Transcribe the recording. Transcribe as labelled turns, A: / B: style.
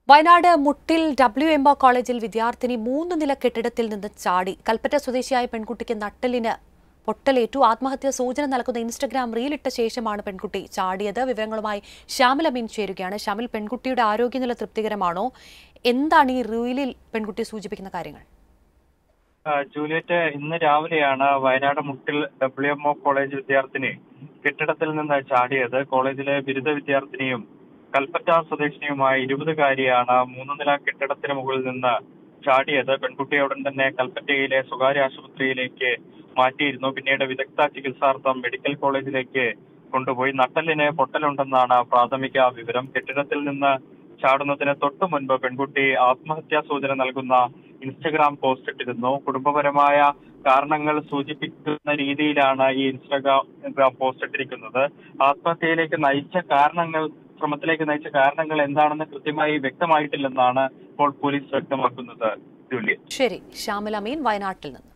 A: വയനാട് മുട്ടിൽ W M O കോളേജിൽ വിദ്യാർത്ഥിനി മൂന്ന് നില കെട്ടിടത്തിൽ നിന്ന് ചാടി കൽപ്പറ്റ സ്വദേശിയായ പെൺകുട്ടിക്ക് നട്ടലിന് പൊട്ടലേറ്റു ആത്മഹത്യ സൂചന നൽകുന്ന ഇൻസ്റ്റഗ്രാം റീലിട്ട ശേഷമാണ് പെൺകുട്ടി ചാടിയത് വിവരങ്ങളുമായി ഷാമിൽ അമീൻ ചേരുകയാണ് ഷാമിൽ പെൺകുട്ടിയുടെ ആരോഗ്യനില തൃപ്തികരമാണോ എന്താണ് ഈ റീലിൽ പെൺകുട്ടി സൂചിപ്പിക്കുന്ന കാര്യങ്ങൾ
B: ആ, ജൂലിയറ്റ് ഇന്ന് രാവിലെയാണ് വയനാട് മുട്ടിൽ ഡബ്ല്യു എം ഒ കോളേജ് വിദ്യാർത്ഥിനി കെട്ടിടത്തിൽ നിന്ന് ചാടിയത് കോളേജിലെ ബിരുദ വിദ്യാർത്ഥിനിയും കൽപ്പറ്റ സ്വദേശിനിയുമായ ഇരുപതുകാരിയാണ് മൂന്ന് നില കെട്ടിടത്തിന് മുകളിൽ നിന്ന് ചാടിയത് പെൺകുട്ടിയെ ഉടൻ തന്നെ കൽപ്പറ്റയിലെ സ്വകാര്യ ആശുപത്രിയിലേക്ക് മാറ്റിയിരുന്നു പിന്നീട് വിദഗ്ധ ചികിത്സാർത്ഥം മെഡിക്കൽ കോളേജിലേക്ക് കൊണ്ടുപോയി നട്ടലിന് പൊട്ടലുണ്ടെന്നാണ് പ്രാഥമിക വിവരം കെട്ടിടത്തിൽ നിന്ന് ചാടുന്നതിന് തൊട്ടു മുൻപ് പെൺകുട്ടി ആത്മഹത്യാ സൂചന നൽകുന്ന ഇൻസ്റ്റഗ്രാം പോസ്റ്റ് ഇട്ടിരുന്നു കുടുംബപരമായ കാരണങ്ങൾ സൂചിപ്പിക്കുന്ന രീതിയിലാണ് ഈ ഇൻസ്റ്റഗ്രാം പോസ്റ്റ് ഇട്ടിരിക്കുന്നത് ആത്മഹത്യയിലേക്ക് നയിച്ച കാരണങ്ങൾ ശ്രമത്തിലേക്ക് നയിച്ച കാരണങ്ങൾ എന്താണെന്ന് കൃത്യമായി വ്യക്തമായിട്ടില്ലെന്നാണ് ഇപ്പോൾ പോലീസ് വ്യക്തമാക്കുന്നത് ജൂലിയൻ
A: ശരി ഷാമിൽ അമീൻ വയനാട്ടിൽ നിന്ന്